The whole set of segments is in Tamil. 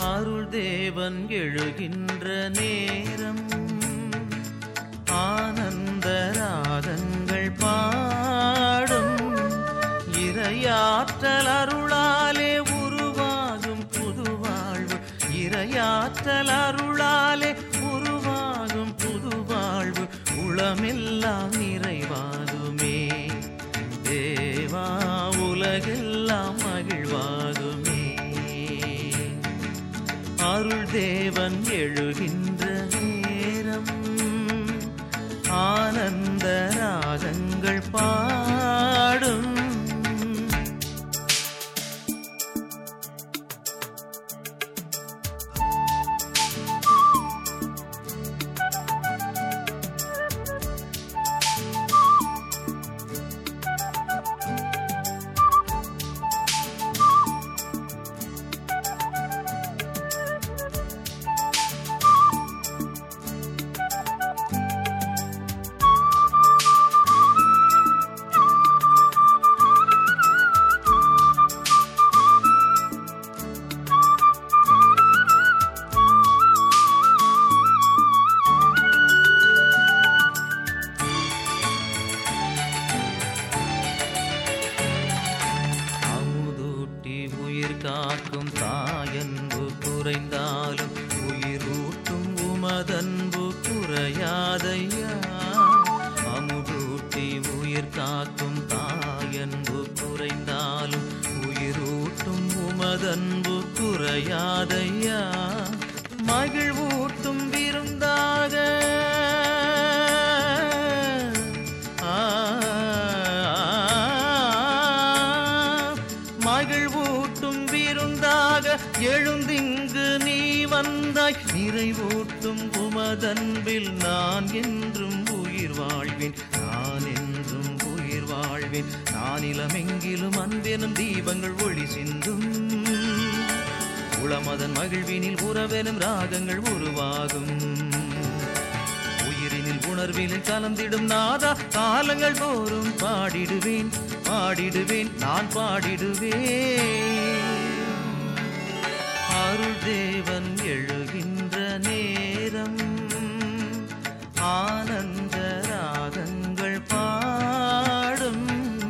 அருள் தேவன் எழுகின்ற நேரம் ஆனந்த ராகங்கள் பாடும் இரையாற்றல் அருளாலே உருவாகும் புது வாழ்வு இரையாற்றல் அருளாலே உருவாகும் புது வாழ்வு உளமெல்லாம் நிறைவாகுமே தேவா உலகெல்லாம் மகிழ்வாகுமே அருள் தேவன் எழுகின்ற நேரம் ஆனந்த ராகங்கள் பாடும் அமுதூட்டி உயிர் காக்கும் தாயன்பு குறைந்தாலும் உயிரூட்டும் உமதன்பு குறையாதையா அமுதூட்டி உயிர் காக்கும் தாயன்பு குறைந்தாலும் உயிரூட்டும் உமதன்பு குறையாதையா மகிழ்வூட்டும் விருந்தாக மகிழ்வூட்டும் விருந்தாக எழுந்திங்கு நீ வந்தாய் நிறைவூட்டும் உமதன்பில் நான் என்றும் உயிர் வாழ்வேன் நான் என்றும் உயிர் வாழ்வேன் நான் இளமெங்கிலும் அன்பெனும் தீபங்கள் ஒளி சிந்தும் உளமதன் மகிழ்வினில் உறவெனும் ராகங்கள் உருவாகும் உயிரினில் உணர்வினில் கலந்திடும் நாதா காலங்கள் தோறும் பாடிடுவேன் பாடிடுவேன் நான் பாடிடுவேன் அருள் தேவன் எழுகின்ற நேரம் ஆனந்த ராகங்கள் பாடும்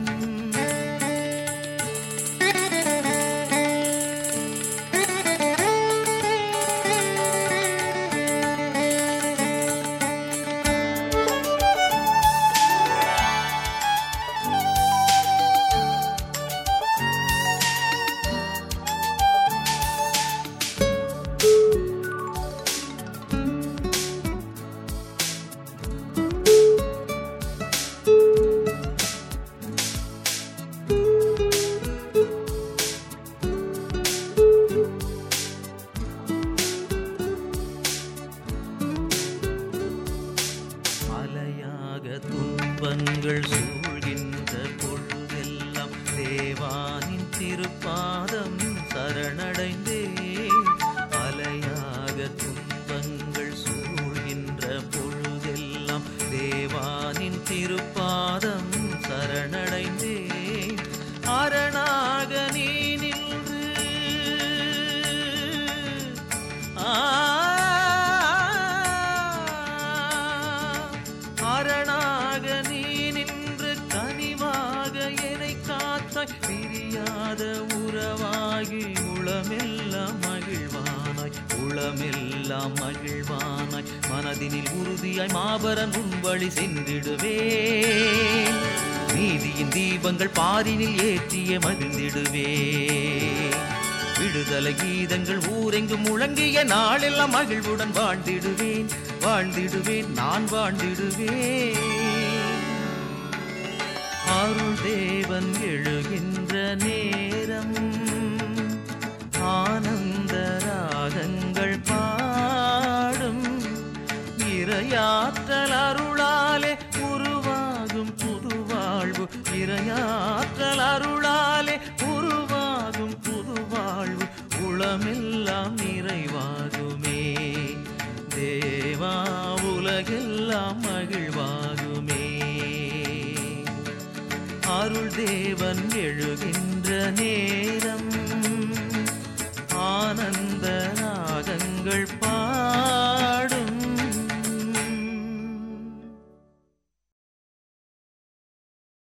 அலையாக துன்பங்கள் சூழ்கின்ற பொழுதெல்லாம் தேவானின் திருப்பாதம் சரணடைந்தே அலையாக துன்பங்கள் சூழ்கின்ற பொழுதெல்லாம் தேவானின் திருப்பாதம் சரணடைந்தே அரணாக நீ நின்று அரணாக நீ நின்று கனிவாக என்னை காத்தாய் பிரியாத உறவாகி உளமெல்லாம் மகிழ்வானாய் உளமெல்லாம் மகிழ்வானாய் மனதினில் உறுதியாய் மாபரன் உன் வழி சென்றிடுவேன் நீதியின் தீபங்கள் பாரினில் ஏற்றிய மகிழ்ந்திடுவே விடுதலை கீதங்கள் ஊரெங்கும் முழங்கிய நாளெல்லாம் மகிழ்வுடன் வாழ்ந்திடுவேன் வாழ்ந்திடுவேன் நான் வாழ்ந்திடுவேன் அருள் தேவன் எழுகின்ற நேரம் ஆனந்த ராகங்கள் பாடும் இரையாற்றல் அருளாலே உருவாகும் புது வாழ்வு இரையாற்றல் அருளாலே உருவாகும் புது வாழ்வு உளமெல்லாம் நிறைவாகுமே தேவா உலகெல்லாம் மகிழ்வாகுமே அருள் தேவன் எழுகின்ற நேரம் ஆனந்த எங்கள் பா